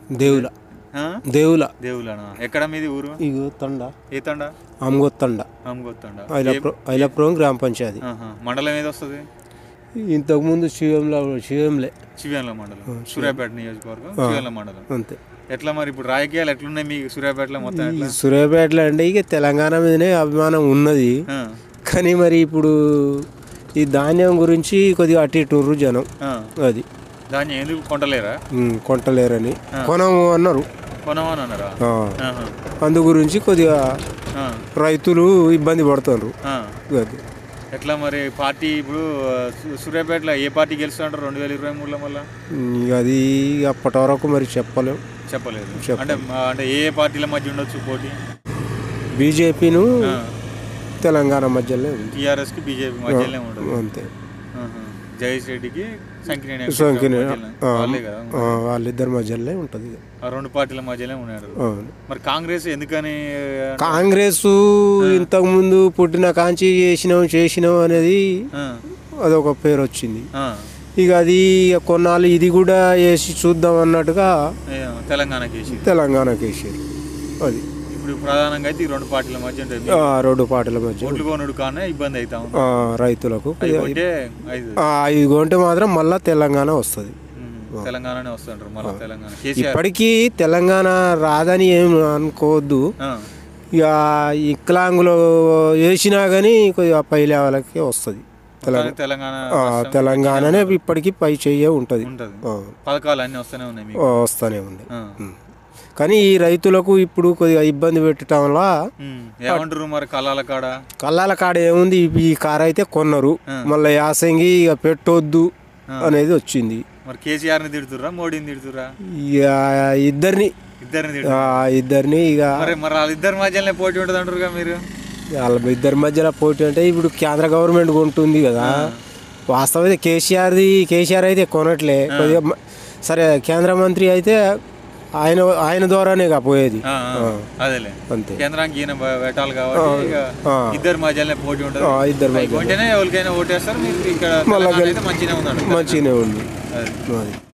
దేవుల ఆ? దేవుల దేవులనా ఎక్కడ మీది ఊరు ఇగో తండ ఏ తండ అమ్గొత్తండ అమ్మగొత్తండ ఐలాపురం ఐలాపురం గ్రామ పంచాయతీ ఆహా. మండలం ఏది వస్తుంది ఇంతకుముందు శివంలో శివంలే శివ్యాల మండలం సూర్యాపేట నియోజకవర్గం శివ్యాల మండలం అంతే ఎట్లా మరి ఇప్పుడు రాజకీయాలు ఎట్లున్నాయి మీకు సూర్యాపేటలో మొత్తం ఈ ఎట్లా సూర్యాపేటలో అంటే ఇక తెలంగాణ మీదనే అభిమానం ఉన్నది ఆ. కానీ మరి ఇప్పుడు ఈ ధాన్యం గురించి కొద్దిగా అటు ఇటు ఉర్రు జనం ఆ. అది ధాన్యం ఎందుకు కొంటలేరా ఉమ్, కొంటలేరని కొనము అన్నారు కొనమని అన్నారా ఆ, ఆహా. అందు గురించి కొద్దిగా ఆ. రైతులు ఇబ్బంది పడుతున్నారు ఆ. అది ఎట్లా మరి పార్టీ ఇప్పుడు సు- సూర్యాపేటలో ఏ పార్టీ గెలుస్తుంటారు రెండు వేల ఇరవై మూడులో మళ్ళీ ఇక అది అప్పటి వరకు మరి చెప్పలేం చెప్పలేదు చెప్పలేదు. అంటే మా- అంటే ఏ ఏ పార్టీల మధ్య ఉండొచ్చు పోటీ బీజేపీను ఆ. తెలంగాణ మధ్యలో ఉంది టీఆర్ఎస్కి బీజేపీ మధ్యలోనే ఉండదు అంతే ఆహా. జగదీష్ రెడ్డికి సంకినేని సోంకిని మధ్యలోనే. వాళ్ళే కదా ఆ, వాళ్ళిద్దరి మధ్యలో ఉంటుంది ఇక. ఆ రెండు పార్టీల మధ్యలో ఉన్నాడు అవును మరి కాంగ్రెస్ ఎందుకని కాంగ్రెస్ ఇంతకుముందు పుట్టిన కాంచి చేసినాం చేసినాం అనేది ఆ, అదొక పేరు వచ్చింది ఆ, ఇక అది ఇక కొన్నాళ్ళు ఇది కూడా వేసి చూద్దాం అన్నట్టుగా ఏ, తెలంగాణకి వేసి తెలంగాణకి వేసారు అది ఇప్పుడు ప్రధానంగా అయితే ఈ రెండు పార్టీల మధ్య ఉంటుంది ఆ, రెండు పార్టీల మధ్య ఓట్లు కొనుడు కానీ ఇబ్బంది అవుతా ఉంది ఆ, రైతులకు అది కొంటే ఐదు ఆ, ఇది కొంటే మాత్రం మళ్ళా తెలంగాణ వస్తుంది ఉమ్, తెలంగాణనే వస్తుంటారు మళ్ళీ తెలంగాణ కేసీఆర్ ఇప్పటికీ తెలంగాణ రాదని ఏం అనుకోవద్దు ఆ, ఇక వికలాంగులు వేసినా కానీ కొద్దిగా పై లెవెల్కి వస్తుంది తెలంగాణ కానీ తెలంగాణ ఆ, తెలంగాణనే ఇప్పటికీ పై చెయ్యే ఉంటుంది ఉంటుంది ఆ, పథకాలు అన్నీ వస్తూనే ఉన్నాయి మీకు ఆ, వస్తూనే ఉంది ఆ. ఉమ్. కానీ ఈ రైతులకు ఇప్పుడు కొద్దిగా ఇబ్బంది పెట్టడం వల్ల ఉమ్, ఏమంటారు మరి కళాల కాడ కళ్ళాల కాడ ఏముంది ఈ- ఈ కార్ అయితే కొన్నారు మళ్ళీ యాసంగి ఇక పెట్టొద్దు అనేది వచ్చింది మరి కేసీఆర్ని తిడుతుర్రా మోడీని తిడుతుర్రా ఇక ఇద్దరిని ఇద్దరిని తిడుతురా ఆ, ఇద్దరిని ఇక మరి మరి వాళ్ళిద్దరి మధ్యలోనే పోటీ ఉంటుంది అంటారుగా మీరు వాళ్ళ ఇద్దరి మధ్యలో పోటీ అంటే ఇప్పుడు కేంద్ర గవర్నమెంట్ కొంటుంది కదా వాస్తవం అయితే కేసీఆర్ది కేసీఆర్ అయితే కొనట్లే కొద్దిగా మ- సరే కేంద్ర మంత్రి అయితే ఆయన ఆయన ద్వారానే కా పోయేది ఆ, ఆ, అదేలే అంతే కేంద్రానికి ఈయన బ- పెట్టాలి కాబట్టి ఇక ఆ. ఇద్దరి మధ్యలోనే పోటీ ఉంటుంది ఆ, ఇద్దరి అవి మధ్య కొంటేనే ఎవరికైనా ఓటేస్తారు మీరు ఇక్కడ తెలంగాణ అయితే మంచిగానే ఉందండి మంచిగానే ఉంది అది అది